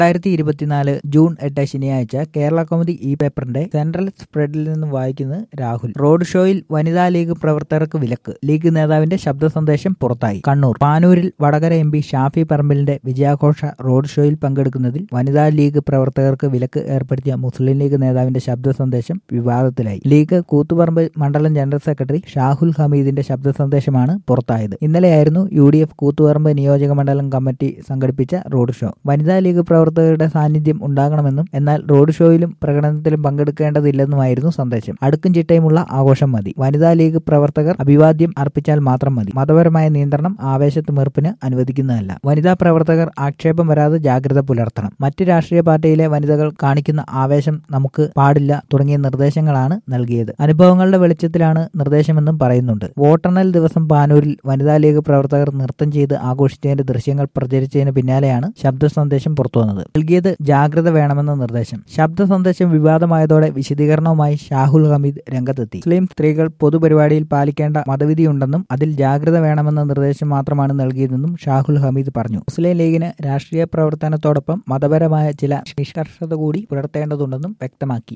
രണ്ടായിരത്തി ഇരുപത്തിനാല് ജൂൺ എട്ട് ശനിയാഴ്ച കേരള കൗമുദി ഇ പേപ്പറിന്റെ സെൻട്രൽ സ്പ്രെഡിൽ നിന്ന് വായിക്കുന്നത് രാഹുൽ റോഡ് ഷോയിൽ വനിതാ ലീഗ് പ്രവർത്തകർക്ക് വിലക്ക് ലീഗ് നേതാവിന്റെ ശബ്ദ സന്ദേശം പുറത്തായി കണ്ണൂർ പാനൂരിൽ വടകര എം പി ഷാഫി പറമ്പലിന്റെ വിജയാഘോഷ റോഡ് ഷോയിൽ പങ്കെടുക്കുന്നതിൽ വനിതാ ലീഗ് പ്രവർത്തകർക്ക് വിലക്ക് ഏർപ്പെടുത്തിയ മുസ്ലിം ലീഗ് നേതാവിന്റെ ശബ്ദ സന്ദേശം വിവാദത്തിലായി ലീഗ് കൂത്തുപറമ്പ് മണ്ഡലം ജനറൽ സെക്രട്ടറി ഷാഹുൽ ഹമീദിന്റെ ശബ്ദ സന്ദേശമാണ് പുറത്തായത് ഇന്നലെയായിരുന്നു യു ഡി എഫ് കൂത്തുപറമ്പ് നിയോജക മണ്ഡലം കമ്മിറ്റി സംഘടിപ്പിച്ച റോഡ് ഷോ വനിതാ ലീഗ് പ്രവർത്തകരുടെ സാന്നിധ്യം ഉണ്ടാകണമെന്നും എന്നാൽ റോഡ് ഷോയിലും പ്രകടനത്തിലും പങ്കെടുക്കേണ്ടതില്ലെന്നുമായിരുന്നു സന്ദേശം അടുക്കും ചിട്ടയുമുള്ള ആഘോഷം മതി വനിതാ ലീഗ് പ്രവർത്തകർ അഭിവാദ്യം അർപ്പിച്ചാൽ മാത്രം മതി മതപരമായ നിയന്ത്രണം ആവേശത്തുമീർപ്പിന് അനുവദിക്കുന്നതല്ല വനിതാ പ്രവർത്തകർ ആക്ഷേപം വരാതെ ജാഗ്രത പുലർത്തണം മറ്റ് രാഷ്ട്രീയ പാർട്ടിയിലെ വനിതകൾ കാണിക്കുന്ന ആവേശം നമുക്ക് പാടില്ല തുടങ്ങിയ നിർദ്ദേശങ്ങളാണ് നൽകിയത് അനുഭവങ്ങളുടെ വെളിച്ചത്തിലാണ് നിർദ്ദേശമെന്നും പറയുന്നുണ്ട് വോട്ടെണ്ണൽ ദിവസം പാനൂരിൽ വനിതാ ലീഗ് പ്രവർത്തകർ നൃത്തം ചെയ്ത് ആഘോഷിച്ചതിന്റെ ദൃശ്യങ്ങൾ പ്രചരിച്ചതിന് പിന്നാലെയാണ് ശബ്ദ സന്ദേശം പുറത്തുവന്നത് നൽകിയത് ജാഗ്രത വേണമെന്ന നിർദ്ദേശം ശബ്ദ സന്ദേശം വിവാദമായതോടെ വിശദീകരണവുമായി ഷാഹുൽ ഹമീദ് രംഗത്തെത്തി മുസ്ലിം സ്ത്രീകൾ പൊതുപരിപാടിയിൽ പാലിക്കേണ്ട മതവിധിയുണ്ടെന്നും അതിൽ ജാഗ്രത വേണമെന്ന നിർദ്ദേശം മാത്രമാണ് നൽകിയതെന്നും ഷാഹുൽ ഹമീദ് പറഞ്ഞു മുസ്ലിം ലീഗിന് രാഷ്ട്രീയ പ്രവർത്തനത്തോടൊപ്പം മതപരമായ ചില നിഷ്കർഷത കൂടി പുലർത്തേണ്ടതുണ്ടെന്നും വ്യക്തമാക്കി